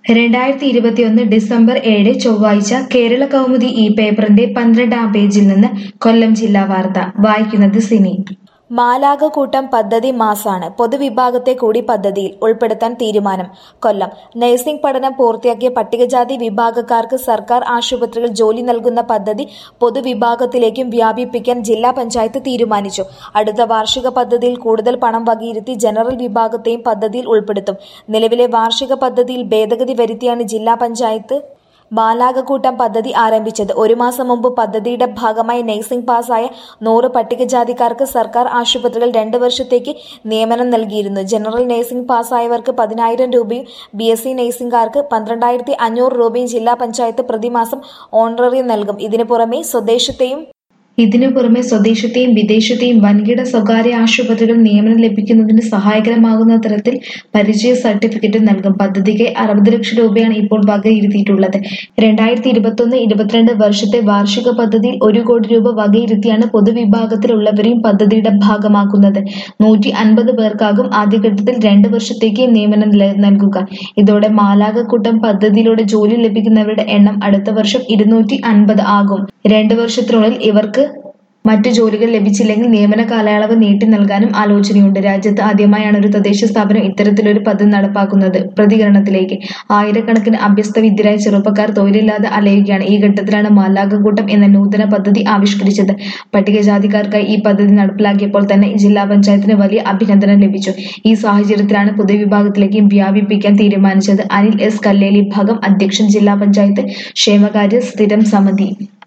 രണ്ടായിരത്തി ഇരുപത്തിയൊന്ന് ഡിസംബർ ഏഴ് ചൊവ്വാഴ്ച കേരള കൗമുദി ഈ പേപ്പറിന്റെ പന്ത്രണ്ടാം പേജിൽ നിന്ന് കൊല്ലം ജില്ലാ വാർത്ത വായിക്കുന്നത് സിനി മാലാകക്കൂട്ടം പദ്ധതി മാസാണ് പൊതുവിഭാഗത്തെ കൂടി പദ്ധതിയിൽ ഉൾപ്പെടുത്താൻ തീരുമാനം കൊല്ലം നഴ്സിംഗ് പഠനം പൂർത്തിയാക്കിയ പട്ടികജാതി വിഭാഗക്കാർക്ക് സർക്കാർ ആശുപത്രികൾ ജോലി നൽകുന്ന പദ്ധതി പൊതുവിഭാഗത്തിലേക്കും വ്യാപിപ്പിക്കാൻ ജില്ലാ പഞ്ചായത്ത് തീരുമാനിച്ചു അടുത്ത വാർഷിക പദ്ധതിയിൽ കൂടുതൽ പണം വകയിരുത്തി ജനറൽ വിഭാഗത്തെയും പദ്ധതിയിൽ ഉൾപ്പെടുത്തും നിലവിലെ വാർഷിക പദ്ധതിയിൽ ഭേദഗതി വരുത്തിയാണ് ജില്ലാ പഞ്ചായത്ത് ബാലാകക്കൂട്ടം പദ്ധതി ആരംഭിച്ചത് ഒരു മാസം മുമ്പ് പദ്ധതിയുടെ ഭാഗമായി നഴ്സിംഗ് പാസ്സായ നൂറ് പട്ടികജാതിക്കാർക്ക് സർക്കാർ ആശുപത്രികൾ രണ്ട് വർഷത്തേക്ക് നിയമനം നൽകിയിരുന്നു ജനറൽ നഴ്സിംഗ് പാസ്സായവർക്ക് പതിനായിരം രൂപയും ബി എസ് സി നഴ്സിംഗുകാർക്ക് പന്ത്രണ്ടായിരത്തി അഞ്ഞൂറ് രൂപയും ജില്ലാ പഞ്ചായത്ത് പ്രതിമാസം ഓണററി നൽകും ഇതിനു പുറമെ സ്വദേശത്തെയും ഇതിനു പുറമെ സ്വദേശത്തെയും വിദേശത്തെയും വൻകിട സ്വകാര്യ ആശുപത്രികൾ നിയമനം ലഭിക്കുന്നതിന് സഹായകരമാകുന്ന തരത്തിൽ പരിചയ സർട്ടിഫിക്കറ്റ് നൽകും പദ്ധതിക്ക് അറുപത് ലക്ഷം രൂപയാണ് ഇപ്പോൾ വകയിരുത്തിയിട്ടുള്ളത് രണ്ടായിരത്തി ഇരുപത്തൊന്ന് ഇരുപത്തിരണ്ട് വർഷത്തെ വാർഷിക പദ്ധതിയിൽ ഒരു കോടി രൂപ വകയിരുത്തിയാണ് പൊതുവിഭാഗത്തിലുള്ളവരെയും പദ്ധതിയുടെ ഭാഗമാക്കുന്നത് നൂറ്റി അൻപത് പേർക്കാകും ആദ്യഘട്ടത്തിൽ രണ്ട് വർഷത്തേക്ക് നിയമനം ല- നൽകുക ഇതോടെ മാലാകക്കൂട്ടം പദ്ധതിയിലൂടെ ജോലി ലഭിക്കുന്നവരുടെ എണ്ണം അടുത്ത വർഷം ഇരുന്നൂറ്റി അൻപത് ആകും രണ്ട് വർഷത്തിനുള്ളിൽ ഇവർക്ക് മറ്റു ജോലികൾ ലഭിച്ചില്ലെങ്കിൽ നിയമന കാലയളവ് നീട്ടി നൽകാനും ആലോചനയുണ്ട് രാജ്യത്ത് ആദ്യമായാണ് ഒരു തദ്ദേശ സ്ഥാപനം ഇത്തരത്തിലൊരു പദ്ധതി നടപ്പാക്കുന്നത് പ്രതികരണത്തിലേക്ക് ആയിരക്കണക്കിന് അഭ്യസ്തവിദ്യരായ ചെറുപ്പക്കാർ തൊഴിലില്ലാതെ അലയുകയാണ് ഈ ഘട്ടത്തിലാണ് മാലാകക്കൂട്ടം എന്ന നൂതന പദ്ധതി ആവിഷ്കരിച്ചത് പട്ടികജാതിക്കാർക്കായി ഈ പദ്ധതി നടപ്പിലാക്കിയപ്പോൾ തന്നെ ജില്ലാ പഞ്ചായത്തിന് വലിയ അഭിനന്ദനം ലഭിച്ചു ഈ സാഹചര്യത്തിലാണ് പൊതുവിഭാഗത്തിലേക്ക് വ്യാപിപ്പിക്കാൻ തീരുമാനിച്ചത് അനിൽ എസ് കല്ലേലി ഭാഗം അധ്യക്ഷൻ ജില്ലാ പഞ്ചായത്ത് ക്ഷേമകാര്യ സ്ഥിരം സമിതി